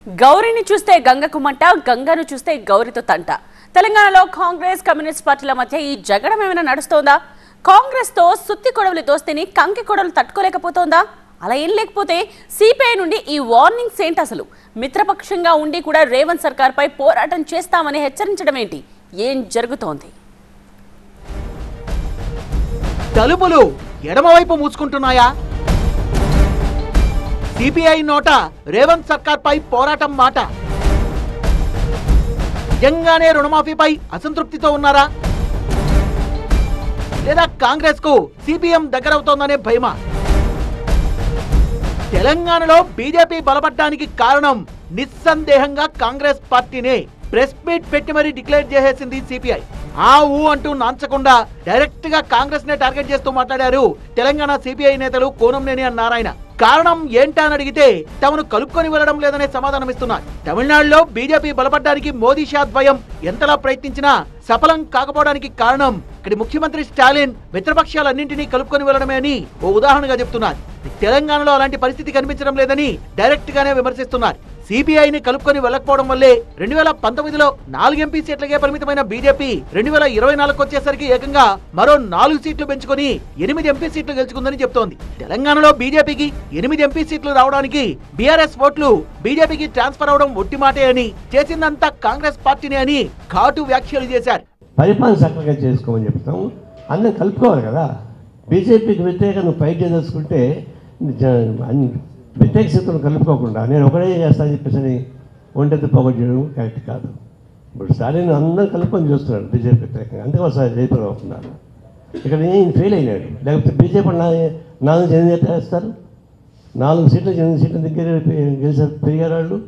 గౌరిని చూస్తే గంగకు మంట గంగను చూస్తే గౌరితో తంట తెలంగాణలో కాంగ్రెస్ కమ్యూనిస్ట్ పార్టీల మధ్య ఈ జగడం ఏమైనా నడుస్తోందా కాంగ్రెస్ తో సుత్తి కొడవలి దోస్తిని కంకి కొడవలు తట్టుకోలేకపోతోందా అలా ఏం లేకపోతే సిపిఐ నుండి ఈ వార్నింగ్స్ ఏంటి అసలు మిత్రపక్షంగా ఉండి కూడా రేవంత్ సర్కార్ పై పోరాటం చేస్తామని హెచ్చరించడం ఏంటి ఏం జరుగుతోంది తలుపులు ఎడమవైపు మూసుకుంటున్నాయా సిపిఐ నోట రేవంత్ సర్కార్ పై పోరాటం మాట నిజంగానే రుణమాఫీపై అసంతృప్తితో ఉన్నారా లేదా కాంగ్రెస్ కు సిపిఎం దగ్గరవుతోందనే భయమా తెలంగాణలో బీజేపీ బలపడ్డానికి కారణం నిస్సందేహంగా కాంగ్రెస్ పార్టీనే ప్రెస్ మీట్ పెట్టి మరీ డిక్లేర్ చేసేసింది సిపిఐ ఆ ఊ అంటూ నాంచకుండా డైరెక్ట్ గా కాంగ్రెస్ నే టార్గెట్ చేస్తూ మాట్లాడారు తెలంగాణ సిపిఐ నేతలు కోనంనేని నారాయణ కారణం ఏంటా అని అడిగితే తమను కలుపుకొని వెళ్ళడం లేదనే సమాధానం ఇస్తున్నారు తమిళనాడులో బీజేపీ బలపడ్డానికి మోదీ షా ద్వయం ఎంతలా ప్రయత్నించినా సఫలం కాకపోవడానికి కారణం ఇక్కడి ముఖ్యమంత్రి స్టాలిన్ మిత్రపక్షాలన్నింటినీ కలుపుకొని వెళ్ళడమే అని ఓ ఉదాహరణగా చెప్తున్నారు తెలంగాణలో అలాంటి పరిస్థితి కనిపించడం లేదని డైరెక్ట్ గానే విమర్శిస్తున్నారు సిబిఐని కలుపుకొని వెళ్ళకపోవడం వల్లే రెండు వేల పంతొమ్మిదిలో నాలుగు ఎంపీ సీట్లకే పరిమితమైన బీజేపీ రెండు వేల ఇరవై నాలుగు వచ్చేసరికి ఏకంగా మరో నాలుగు సీట్లు పెంచుకొని ఎనిమిది ఎంపీ సీట్లు గెలుచుకుందని చెప్తోంది తెలంగాణలో బీజేపీకి ఎనిమిది ఎంపీ సీట్లు రావడానికి బీఆర్ఎస్ ఓట్లు బీజేపీకి ట్రాన్స్ఫర్ అవడం ఒట్టి మాటే అని చేసిందంతా కాంగ్రెస్ పార్టీనే అని ఘాటు వ్యాఖ్యలు చేశారు పరిపాలన చక్కగా చేసుకోమని చెప్తాము అందరం కలుపుకోవాలి కదా బీజేపీకి వ్యతిరేకంగా నువ్వు ఫైట్ చేయదలుచుకుంటే జ- అన్ని వ్యతిరేక శక్తులను కలుపుకోకుండా నేను ఒకటే చేస్తానని చెప్పేసి ఒంటెత్తి పోగొట్టడం కరెక్ట్ కాదు ఇప్పుడు స్టాలిన్ అందరం కలుపుకొని చూస్తున్నాడు బీజేపీ వ్యతిరేకంగా అందుకే ఒకసారి జైపూర్ అవుతున్నారు ఇక్కడ నేను ఫెయిల్ అయినాడు లేకపోతే బీజేపీ నా నాలుగు ఎనిమిది ఎట్లా వేస్తారు నాలుగు సీట్లు ఎనిమిది సీట్ల దగ్గర గెలిచారు పెరిగారు వాళ్ళు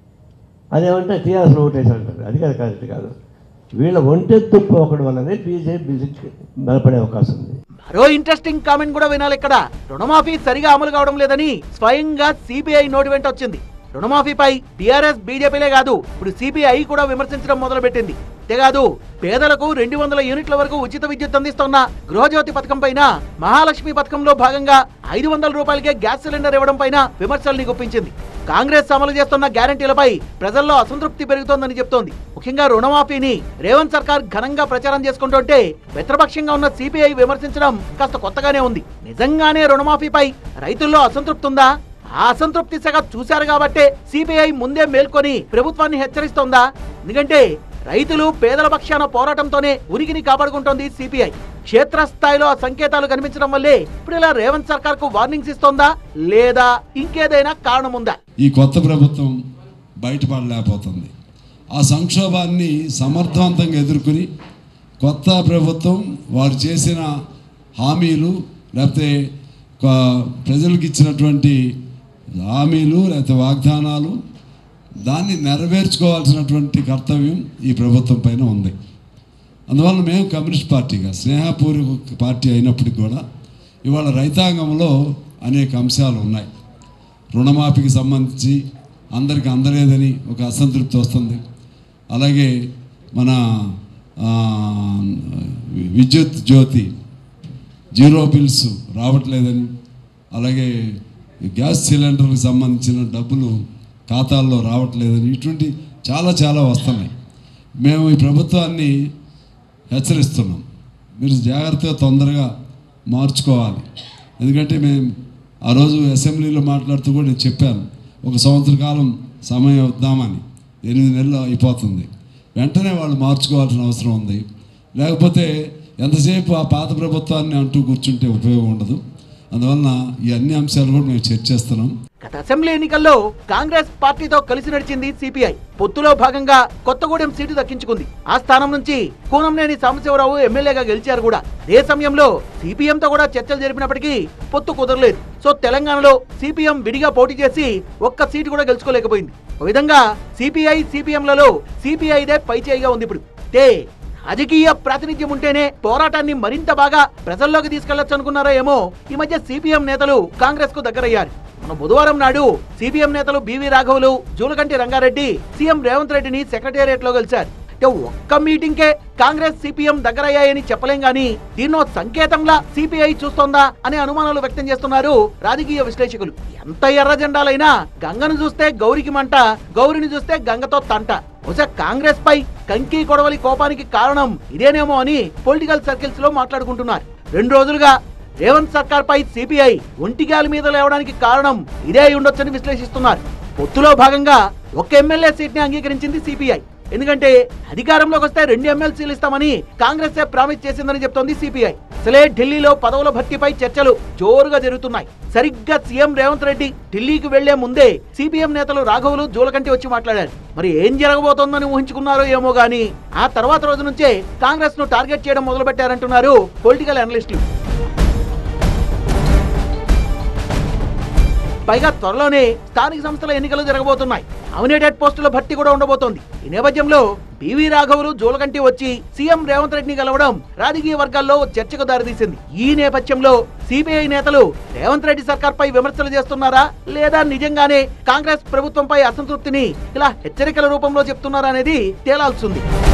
అదేమంటే టీఆర్ఎస్లో ఓటేసారంటారు అది కాదు కరెక్ట్ కాదు వీళ్ళ ఒంటెత్తు పోకడం వల్లనే బీజేపీ బలపడే అవకాశం ఉంది మరో ఇంట్రెస్టింగ్ కామెంట్ కూడా వినాలి ఇక్కడ రుణమాఫీ సరిగా అమలు కావడం లేదని స్వయంగా సిబిఐ నోటి వెంట వచ్చింది రుణమాఫీపై టిఆర్ఎస్ బీజేపీలే కాదు ఇప్పుడు సిబిఐ కూడా విమర్శించడం మొదలుపెట్టింది అంతేకాదు పేదలకు రెండు వందల యూనిట్ల వరకు ఉచిత విద్యుత్ అందిస్తున్న గృహజ్యోతి పథకం పైన మహాలక్ష్మి పథకంలో భాగంగా ఐదు వందల రూపాయలకే గ్యాస్ సిలిండర్ ఇవ్వడం పైన విమర్శల్ని గుప్పించింది కాంగ్రెస్ అమలు చేస్తున్న గ్యారంటీలపై ప్రజల్లో అసంతృప్తి పెరుగుతోందని చెప్తోంది ముఖ్యంగా రుణమాఫీని రేవంత్ సర్కార్ ఘనంగా ప్రచారం చేసుకుంటుంటే మిత్రపక్షంగా ఉన్న సిపిఐ విమర్శించడం కాస్త కొత్తగానే ఉంది నిజంగానే రుణమాఫీపై రైతుల్లో అసంతృప్తి ఉందా ఆ అసంతృప్తి సగ చూశారు కాబట్టే సిపిఐ ముందే మేల్కొని ప్రభుత్వాన్ని హెచ్చరిస్తోందా ఎందుకంటే రైతులు పేదల పక్షాన పోరాటంతోనే ఉనికిని కాపాడుకుంటోంది సిపిఐ క్షేత్రస్థాయిలో ఆ సంకేతాలు కనిపించడం వల్లే ఇప్పుడు ఇలా రేవంత్ సర్కార్ కు వార్నింగ్స్ ఇస్తోందా లేదా ఇంకేదైనా కారణం ఉందా ఈ కొత్త ప్రభుత్వం బయటపడలేకపోతుంది ఆ సంక్షోభాన్ని సమర్థవంతంగా ఎదుర్కొని కొత్త ప్రభుత్వం వారు చేసిన హామీలు లేకపోతే కొ- ప్రజలకు ఇచ్చినటువంటి హామీలు లేకపోతే వాగ్దానాలు దాన్ని నెరవేర్చుకోవాల్సినటువంటి కర్తవ్యం ఈ ప్రభుత్వం పైన ఉంది అందువల్ల మేము కమ్యూనిస్ట్ పార్టీగా స్నేహపూర్వక పార్టీ అయినప్పటికీ కూడా ఇవాళ రైతాంగంలో అనేక అంశాలు ఉన్నాయి రుణమాఫీకి సంబంధించి అందరికి అందలేదని ఒక అసంతృప్తి వస్తుంది అలాగే మన ఆ, విద్యుత్ జ్యోతి జీరో బిల్స్ రావట్లేదని అలాగే గ్యాస్ సిలిండర్కి సంబంధించిన డబ్బులు ఖాతాల్లో రావట్లేదని ఇటువంటి చాలా చాలా వస్తున్నాయి మేము ఈ ప్రభుత్వాన్ని హెచ్చరిస్తున్నాం మీరు జాగ్రత్తగా తొందరగా మార్చుకోవాలి ఎందుకంటే మేము ఆ రోజు అసెంబ్లీలో మాట్లాడుతూ కూడా నేను చెప్పాను ఒక సంవత్సర కాలం సమయం ఇద్దామని ఎనిమిది నెలలు అయిపోతుంది వెంటనే వాళ్ళు మార్చుకోవాల్సిన అవసరం ఉంది లేకపోతే ఎంతసేపు ఆ పాత ప్రభుత్వాన్ని అంటూ కూర్చుంటే ఉపయోగం ఉండదు అందువలన ఈ అన్ని అంశాలు కూడా మేము చర్చిస్తున్నాం గత అసెంబ్లీ ఎన్నికల్లో కాంగ్రెస్ పార్టీతో కలిసి నడిచింది సిపిఐ పొత్తులో భాగంగా కొత్తగూడెం సీటు దక్కించుకుంది ఆ స్థానం నుంచి కూనంనేని సాంబశివరావు ఎమ్మెల్యేగా గెలిచారు కూడా అదే సమయంలో సిపిఎం తో కూడా చర్చలు జరిపినప్పటికీ పొత్తు కుదరలేదు సో తెలంగాణలో సిపిఎం విడిగా పోటీ చేసి ఒక్క సీటు కూడా గెలుచుకోలేకపోయింది ఒక విధంగా సిపిఐ సిపిఎంలలో సిపిఐదే పైచేయిగా ఉంది ఇప్పుడు తే రాజకీయ ప్రాతినిధ్యం ఉంటేనే పోరాటాన్ని మరింత బాగా ప్రజల్లోకి తీసుకెళ్లొచ్చు అనుకున్నారో ఏమో ఈ మధ్య సిపిఎం నేతలు కాంగ్రెస్ కు దగ్గరయ్యారు మన బుధవారం నాడు సిపిఎం నేతలు బివి రాఘవులు జూలకంటి రంగారెడ్డి సీఎం రేవంత్ రెడ్డిని సెక్రటేరియట్ లో కలిశారు అంటే ఒక్క మీటింగ్కే కాంగ్రెస్ సిపిఎం దగ్గరయ్యాయని చెప్పలేం గాని దీన్నో సంకేతంలా సిపిఐ చూస్తోందా అనే అనుమానాలు వ్యక్తం చేస్తున్నారు రాజకీయ విశ్లేషకులు ఎంత ఎర్ర జెండాలైనా గంగను చూస్తే గౌరికి మంట గౌరిని చూస్తే గంగతో తంట బహుశా కాంగ్రెస్ పై కంకి కొడవలి కోపానికి కారణం ఇదేనేమో అని పొలిటికల్ సర్కిల్స్ లో మాట్లాడుకుంటున్నారు రెండు రోజులుగా రేవంత్ సర్కార్ పై సిపిఐ ఒంటిగాలి మీద లేవడానికి కారణం ఇదే అయి ఉండొచ్చని విశ్లేషిస్తున్నారు పొత్తులో భాగంగా ఒక ఎమ్మెల్యే సీట్ ని అంగీకరించింది సిపిఐ ఎందుకంటే అధికారంలోకి వస్తే రెండు ఎమ్మెల్సీలు ఇస్తామని కాంగ్రెస్ ప్రామిస్ చేసిందని చెప్తోంది సిపిఐ అసలే ఢిల్లీలో పదవుల భర్తీపై చర్చలు జోరుగా జరుగుతున్నాయి సరిగ్గా సీఎం రేవంత్ రెడ్డి ఢిల్లీకి వెళ్లే ముందే సిపిఎం నేతలు రాఘవులు జోలకంటి వచ్చి మాట్లాడారు మరి ఏం జరగబోతోందని ఊహించుకున్నారో ఏమో గానీ ఆ తర్వాత రోజు నుంచే కాంగ్రెస్ ను టార్గెట్ చేయడం మొదలు పెట్టారంటున్నారు పొలిటికల్ అనలిస్టులు పైగా త్వరలోనే స్థానిక సంస్థల ఎన్నికలు జరగబోతున్నాయి నామినేటెడ్ పోస్టుల భర్తీ కూడా ఉండబోతోంది ఈ నేపథ్యంలో పివి రాఘవులు జోలకంటి వచ్చి సీఎం రేవంత్ రెడ్డిని కలవడం రాజకీయ వర్గాల్లో ఓ చర్చకు దారితీసింది ఈ నేపథ్యంలో సిబిఐ నేతలు రేవంత్ రెడ్డి సర్కార్ పై విమర్శలు చేస్తున్నారా లేదా నిజంగానే కాంగ్రెస్ ప్రభుత్వంపై అసంతృప్తిని ఇలా హెచ్చరికల రూపంలో చెప్తున్నారా అనేది తేలాల్సింది